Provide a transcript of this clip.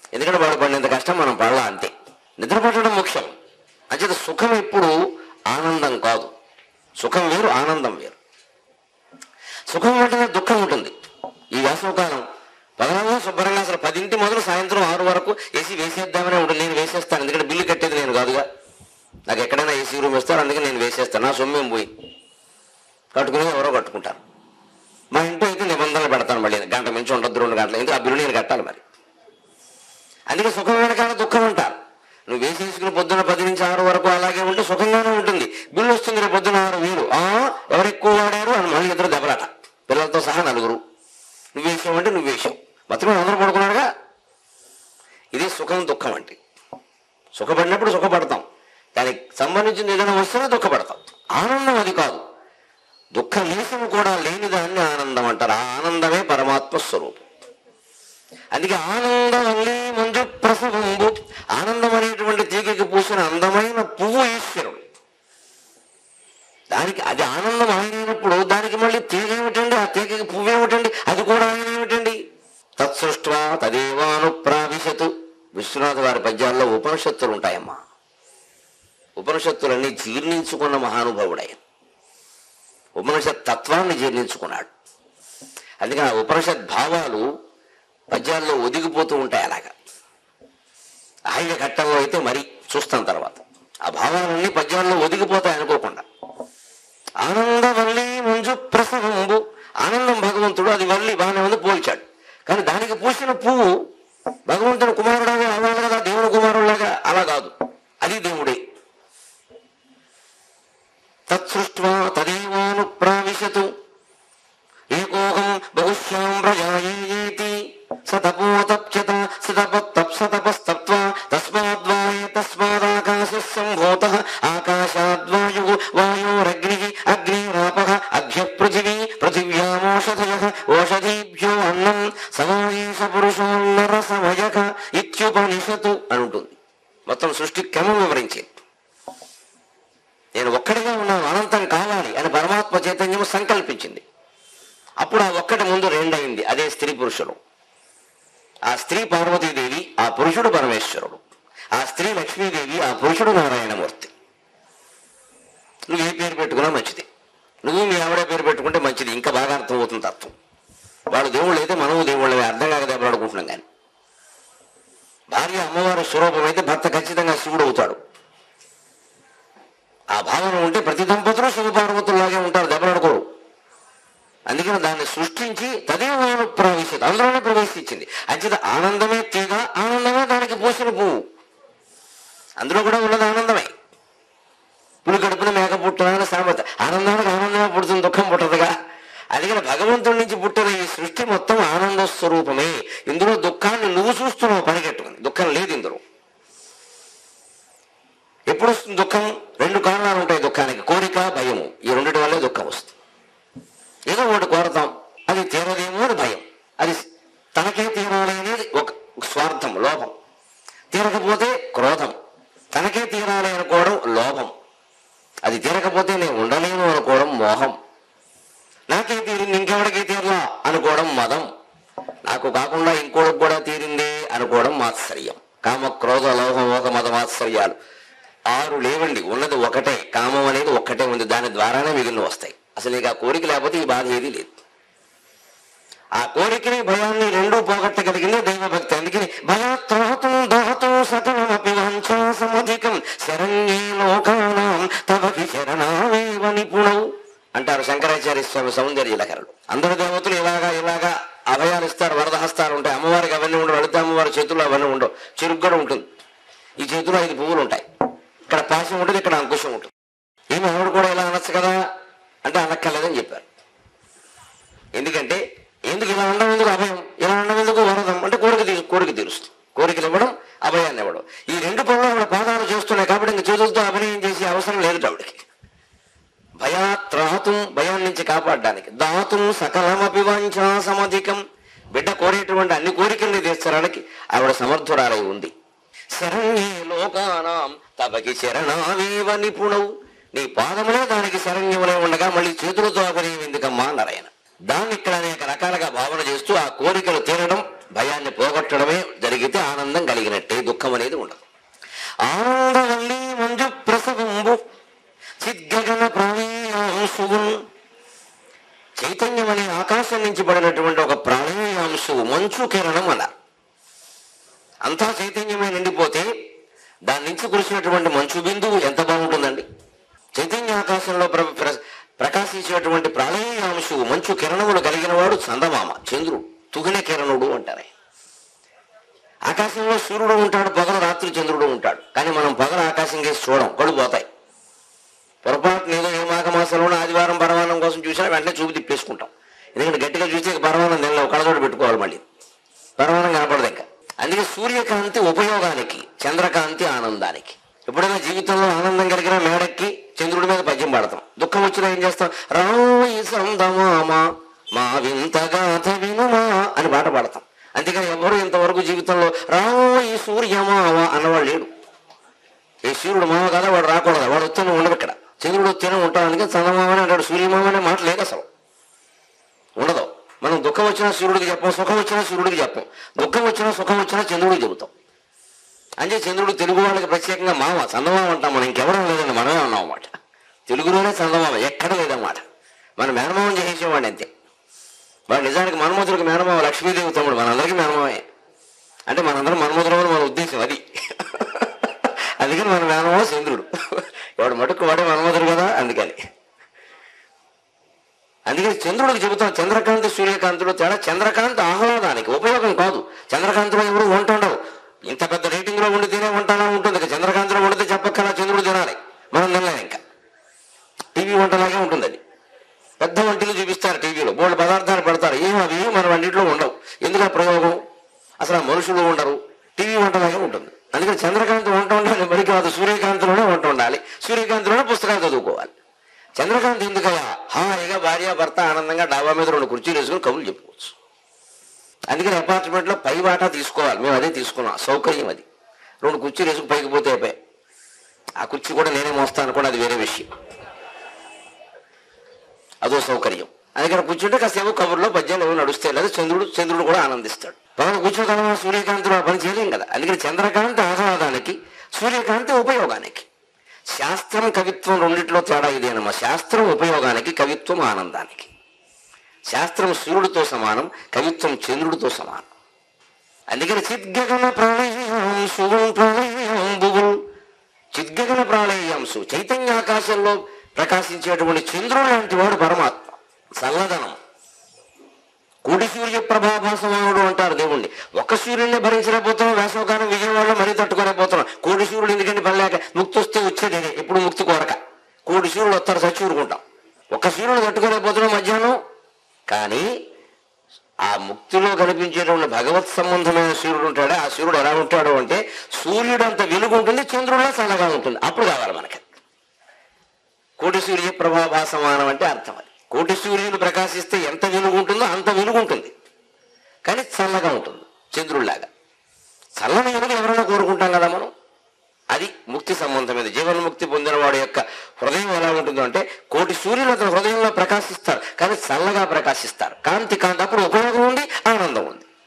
ఎందుకంటే వాడు పడినంత కష్టం మనం పడలా అంతే నిద్ర పట్టడం ముఖ్యం అంచేత సుఖం ఎప్పుడు ఆనందం కాదు సుఖం వేరు ఆనందం వేరు సుఖం వెంటనే దుఃఖం ఉంటుంది ఈ వేసవకాలం పదహారు శుభ్రంగా అసలు పదింటి మొదలు సాయంత్రం ఆరు వరకు ఏసీ వేసేద్దామనే ఉంటుంది నేను వేసేస్తాను ఎందుకంటే బిల్లు కట్టేది నేను కాదుగా నాకు ఎక్కడైనా ఏసీ రూమ్ ఇస్తారు అందుకే నేను వేసేస్తాను నా సొమ్మేం పోయి కట్టుకుని ఎవరో కట్టుకుంటారు మా ఇంట్లో అయితే నిబంధనలు పెడతాను మళ్ళీ గంట మించి ఉండొద్దు రెండు గంటలు ఎందుకు ఆ బిల్లు నేను కట్టాలి మరి అందుకే సుఖం వెనకాల దుఃఖం అంటారు నువ్వు వేసేసుకుని పొద్దున పది నుంచి ఆరు వరకు అలాగే ఉంటే సుఖంగానే ఉంటుంది బిల్లు వస్తుంది రేపు పొద్దున ఆరు వేలు ఆ ఎవరు ఎక్కువ వాడారు అని మళ్ళీ ఇద్దరు దెబ్బలాట పిల్లలతో సహా నలుగురు నువ్వు వేసావంటే నువ్వు వేసావు మొత్తం అందరూ పడుకున్నారుగా ఇది సుఖం దుఃఖం అంటే సుఖపడినప్పుడు సుఖపడతాం దానికి సంబంధించిన ఏదైనా వస్తేనే దుఃఖపడతాం ఆనందం అది కాదు దుఃఖ లేశం కూడా లేని దాన్ని ఆనందం అంటారు ఆ ఆనందమే పరమాత్మ స్వరూపం అందుకే ఆనందవల్లి మంజు ప్రసవంబు ఆనందం అనేటువంటి తీగకి పూసిన అందమైన పువ్వు ఈశ్వరుడు దానికి అది ఆనందం ఆయనప్పుడు దానికి మళ్ళీ తీగ ఏమిటండి ఆ తీగకి పువ్వు ఏమిటండి అది కూడా ఆయన ఏమిటండి తత్సృష్ట్వా తదేవాను ప్రావిశతు విశ్వనాథ వారి పద్యాల్లో ఉపనిషత్తులు ఉంటాయమ్మా ఉపనిషత్తులన్నీ జీర్ణించుకున్న మహానుభావుడయ్య ఉపనిషత్ తత్వాన్ని జీర్ణించుకున్నాడు అందుకని ఆ ఉపనిషత్ భావాలు పద్యాల్లో ఒదిగిపోతూ ఉంటాయి అలాగా ఆయన ఘట్టంలో అయితే మరి చూస్తాం తర్వాత ఆ భావాలన్నీ పద్యాల్లో ఒదిగిపోతాయి అనుకోకుండా ఆనందవల్లి మంజు ప్రసవంబు ఆనందం భగవంతుడు అది వల్లి బాగానే ఉంది పోల్చాడు కానీ దానికి పూసిన పువ్వు భగవంతుడు కుమారుడుగా అవ్వాలి కదా దేవుడు కుమారుడులాగా అలా కాదు అది దేవుడే తత్సృష్ట్వా తదేవాను ప్రావిశతు ఏకోహం బహుశ్యాం ప్రజాయేతి సతపోతప్యత సతపత్తప్సతపస్తప్త్వా తస్మాద్వాయ తస్మాదాకాశ సంభూత ఆకాశాద్వాయు వాయోరగ్ని అగ్నిరాప అభ్య పృథివీ పృథివ్యామోషధయ ఓషధీభ్యో అన్నం సమాయేష పురుషోన్నర సమయక ఇత్యుపనిషతు అని ఉంటుంది మొత్తం సృష్టి క్రమం వివరించింది నేను ఒక్కడిగా ఉన్నాను అనంతం కావాలి అని పరమాత్మ చైతన్యం సంకల్పించింది అప్పుడు ఆ ఒక్కటి ముందు రెండయింది అదే స్త్రీ పురుషుడు ఆ స్త్రీ పార్వతీదేవి ఆ పురుషుడు పరమేశ్వరుడు ఆ స్త్రీ లక్ష్మీదేవి ఆ పురుషుడు నారాయణమూర్తి నువ్వు ఏ పేరు పెట్టుకున్నా మంచిది నువ్వు మీ ఆవిడ పేరు పెట్టుకుంటే మంచిది ఇంకా బాగా అర్థమవుతుంది తత్వం వాళ్ళు దేవుళ్ళు అయితే మనము దేవుళ్ళమే అర్థం కాక దెబ్బలాడుకుంటున్నాం కానీ భార్య అమ్మవారి స్వరూపం అయితే భర్త ఖచ్చితంగా శివుడు అవుతాడు ఆ భావన ఉంటే ప్రతి దంపతులు శివపార్వతుల్లాగే ఉంటారు దెబ్బలాడుకోరు అందుకని దాన్ని సృష్టించి తదేవాను ప్రవేశించి అందులోనే ప్రవేశించింది అంచేత ఆనందమే తీగ ఆనందమే దానికి పోసిన పువ్వు అందులో కూడా ఉన్నది ఆనందమే పులి కడుపున మేక పుట్టాలని సామెత ఆనందానికి ఆనందమే పుడుతుంది దుఃఖం పుట్టదుగా అందుకని భగవంతుడి నుంచి పుట్టిన ఈ సృష్టి మొత్తం ఆనంద స్వరూపమే ఇందులో దుఃఖాన్ని నువ్వు చూస్తున్నావు పనికెట్టుకుని దుఃఖం లేదు ఇందులో ఎప్పుడు వస్తుంది దుఃఖం రెండు కారణాలు ఉంటాయి దుఃఖానికి కోరిక భయము ఈ రెండింటి వల్లే దుఃఖం వస్తుంది ఏదో ఒకటి కోరతాం అది తీరదేమో అని భయం అది తనకే తీరాలి అనేది ఒక స్వార్థం లోభం తీరకపోతే క్రోధం తనకే తీరాలి అనుకోవడం లోభం అది తీరకపోతే నేను ఉండలేను అనుకోవడం మోహం నాకే తీరింది ఇంకెవడికి తీరలా అనుకోవడం మదం నాకు కాకుండా ఇంకోటికి కూడా తీరింది అనుకోవడం మాత్సర్యం కామ క్రోధ లోభ మోహ మద మాత్సర్యాలు ఆరు లేవండి ఉన్నది ఒకటే కామం అనేది ఒక్కటే ఉంది దాని ద్వారానే మిగిలిన వస్తాయి అసలు నీకు ఆ కోరిక లేకపోతే ఈ బాధ ఏది లేదు ఆ కోరికని భయాన్ని రెండూ పోగొట్టగలిగింది దైవభక్తి అందుకని భయాత్రాహతం దహతం సకలమపి వాంఛాసమధికం శరణ్యే లోకానాం తవకి శరణావేవ నిపుణవు అంటారు శంకరాచార్య స్వామి సౌందర్య లహరులు అందరు దేవతలు ఇలాగా ఇలాగా అభయాలు ఇస్తారు వరద హస్తాలు ఉంటాయి అమ్మవారికి అవన్నీ ఉండవు లలిత అమ్మవారి చేతుల్లో అవన్నీ ఉండవు చిరుగ్గడ ఉంటుంది ఈ చేతిలో ఐదు పువ్వులు ఉంటాయి ఇక్కడ పాశం ఉంటుంది ఇక్కడ అంకుశం ఉంటుంది ఏమి ఆవిడ కూడా ఇలా అనొచ్చు కదా అంటే అనక్కర్లేదని చెప్పారు ఎందుకంటే ఎందుకు ఇలా ఉండడం ఎందుకు అభయం ఇలా ఉండడం ఎందుకు వరదం అంటే కోరిక తీరు కోరిక తీరుస్తుంది కోరికలు ఇవ్వడం అభయాన్ని ఇవ్వడం ఈ రెండు పనులు ఆవిడ పాదాలు చేస్తున్నాయి కాబట్టి ఇంక చేతులతో అభినయం చేసే అవసరం లేదు ఆవిడకి భయాత్రాహతం భయం నుంచి కాపాడడానికి దాతుం సకలమపి వాంఛా సమధికం బిడ్డ కోరేటువంటి అన్ని కోరికల్ని తీర్చడానికి ఆవిడ సమర్థురాలై ఉంది శరణ్యే లోకానాం తపకి శరణావేవ నిపుణవు నీ పాదములే దానికి శరణ్యములే ఉండగా మళ్ళీ చేతులతో అభినయం ఎందుకమ్మా అన్నారు ఆయన దాన్ని ఇక్కడ అనేక రకాలుగా భావన చేస్తూ ఆ కోరికలు తీరడం భయాన్ని పోగొట్టడమే జరిగితే ఆనందం కలిగినట్టే దుఃఖం అనేది ఉండదు ఆనందవల్లి మంజు ప్రసవంబు చిద్గగన ప్రళయాంశువున్ చైతన్యం అనే ఆకాశం నుంచి పడినటువంటి ఒక ప్రళయాంశువు మంచు కిరణం అన్నారు అంతా చైతన్యమే నిండిపోతే దాని నుంచి కురిసినటువంటి మంచు బిందువు ఎంత బాగుంటుందండి చైతన్య ఆకాశంలో ప్ర ప్ర- ప్రకాశించేటువంటి ప్రళయాంశువు మంచు కిరణములు కలిగిన వాడు చందమామ చంద్రుడు తుగిన కిరణుడు అంటారే ఆకాశంలో సూర్యుడు ఉంటాడు పగలు రాత్రి చంద్రుడు ఉంటాడు కానీ మనం పగలు ఆకాశం కేసి చూడం కళ్ళు పోతాయి పొరపాటున ఏదో ఏ మాఘ మాసంలోనో ఆదివారం పరమానం కోసం చూసినా వెంటనే చూపు తిప్పేసుకుంటాం ఎందుకంటే గట్టిగా చూస్తే ఇక పరమానం తినలేవు కళ్ళతోటి పెట్టుకోవాలి మళ్ళీ పరమానం కనపడదు ఇంకా అందుకే సూర్యకాంతి ఉపయోగానికి చంద్రకాంతి ఆనందానికి ఎప్పుడైనా జీవితంలో ఆనందం కలిగిన మేడక్కి చంద్రుడి మీద పద్యం పాడతాం దుఃఖం వచ్చినా ఏం చేస్తాం రాయి సందమామ మా వింతగాథ వినుమా అని పాట పాడతాం అంతేకాని ఎవరు ఇంతవరకు జీవితంలో రాయి సూర్యమావ అన్నవాడు లేడు ఈ సూర్యుడు మామ కదా వాడు రాకూడదు వాడు వస్తూనే ఉండవు ఇక్కడ చంద్రుడు వస్తూనే ఉంటాడు అందుకే చందమామని అంటాడు సూర్యమామ అనే మాట లేదు అసలు ఉండదు మనం దుఃఖం వచ్చినా సూర్యుడికి చెప్పం సుఖం వచ్చినా సూర్యుడికి చెప్పం దుఃఖం వచ్చినా సుఖం వచ్చినా చంద్రుడికి చెబుతాం అంటే చంద్రుడు తెలుగు వాళ్ళకి ప్రత్యేకంగా మామ చందమామ అంటాం మనం ఇంకెవరం లేదండి మనమే ఉన్నాం అన్నమాట తెలుగులోనే చందమామ ఎక్కడ లేదన్నమాట మన మేనమామం చేసేవాడు అంతే వాడు నిజానికి మన్మధుడికి మేనమామ లక్ష్మీదేవి తమ్ముడు మనందరికీ మేనమామే అంటే మనందరం మన్మధుడు అని మన ఉద్దేశం అది అందుకని మన మేనమామ చంద్రుడు వాడు మటుకు వాడే మన్మధుడు కదా అందుకని అందుకే చంద్రుడికి చెబుతాం చంద్రకాంతి సూర్యకాంతిలో తేడా చంద్రకాంతి ఆహ్లాదానికి ఉపయోగం కాదు చంద్రకాంతిలో ఎవరు వంట ఉండవు ఇంత పెద్ద రేటింగ్ లో వండితేనే వంటలా ఉంటుంది ఇక చంద్రకాంతిలో వండితే చెప్పక్కల చంద్రుడు తినాలి మనం తినలేం ఇంకా టీవీ వంటలాగే ఉంటుంది అది పెద్ద వంటలు చూపిస్తారు టీవీలో బోల్డ్ పదార్థాలు పెడతారు ఏం అవి మన వంటిట్లో ఉండవు ఎందుకు ఆ ప్రయోగం అసలు ఆ మనుషులు ఉండరు టీవీ వంటలాగే ఉంటుంది అందుకని చంద్రకాంతి వంట ఉండాలి మరి కాదు సూర్యకాంతిలోనే వంట ఉండాలి సూర్యకాంతిలోనే పుస్తకాలు చదువుకోవాలి చంద్రకాంతి ఎందుకయ్యా హాయిగా భార్య భర్త ఆనందంగా డాబా మీద రెండు కుర్చీలు వేసుకుని కబుర్లు చెప్పుకోవచ్చు అందుకని అపార్ట్మెంట్లో పై వాటా తీసుకోవాలి మేము అదే తీసుకున్నాం సౌకర్యం అది రెండు కుర్చీలు వేసుకుని పైకి పోతే అయిపోయాయి ఆ కుర్చీ కూడా నేనే మోస్తాను కూడా అది వేరే విషయం అదో సౌకర్యం అందుకని కూర్చుంటే కాసేపు కబుర్లో పద్యాలు ఏమో నడుస్తాయి లేదా చంద్రుడు చంద్రుడు కూడా ఆనందిస్తాడు పవన్ కూర్చోగలం సూర్యకాంతిలో ఆ పని చేయలేం కదా అందుకని చంద్రకాంతి ఆహ్లాదానికి సూర్యకాంతి ఉపయోగానికి శాస్త్రం కవిత్వం రెండిట్లో తేడా ఇదేనమ్మా శాస్త్రం ఉపయోగానికి కవిత్వం ఆనందానికి శాస్త్రం సూర్యుడితో సమానం కవిత్వం చంద్రుడితో సమానం అందుకని చిద్గగన ప్రళయాంశు ప్రళయాంబువు చిద్గగన ప్రళయాంశు చైతన్యాకాశంలో ప్రకాశించేటువంటి చంద్రుడు లాంటి వాడు పరమాత్మ చల్లదనం కూడి సూర్య ప్రభాభాసమానుడు అంటారు దేవుణ్ణి ఒక్క సూర్యుడిని భరించలేకపోతున్నాం వేసవకాలం విజయవాడలో మరీ తట్టుకోలేకపోతున్నాం కోడి సూర్యుడు ఎందుకంటే పనిలేక ముక్తి వస్తే వచ్చేది ఇదే. ఇప్పుడు ముక్తి కోరక కోడి సూర్యుడు వస్తారు చచ్చి ఊరుకుంటాం ఒక్క సూర్యుడు తట్టుకోలేకపోతున్నాం మధ్యాహ్నం కానీ ఆ ముక్తిలో కనిపించేటువంటి భగవత్ సంబంధమైన సూర్యుడు ఉంటాడే ఆ సూర్యుడు ఎలా ఉంటాడు అంటే సూర్యుడు అంత వెలుగు ఉంటుంది చంద్రుడిలో చల్లగా ఉంటుంది అప్పుడు కావాలి మనకి కోటి సూర్య ప్రభాభాసమానం అంటే అర్థం అది కోటి సూర్యుడు ప్రకాశిస్తే ఎంత వెలుగు ఉంటుందో అంత వెలుగు ఉంటుంది కానీ చల్లగా ఉంటుంది చంద్రుడిలాగా చల్లని వెలుగు ఎవరైనా కోరుకుంటాం కదా మనం అది ముక్తి సంబంధమైనది జీవన్ముక్తి పొందిన వాడి యొక్క హృదయం ఎలా ఉంటుందో అంటే కోటి సూర్యులు అతని హృదయంలో ప్రకాశిస్తారు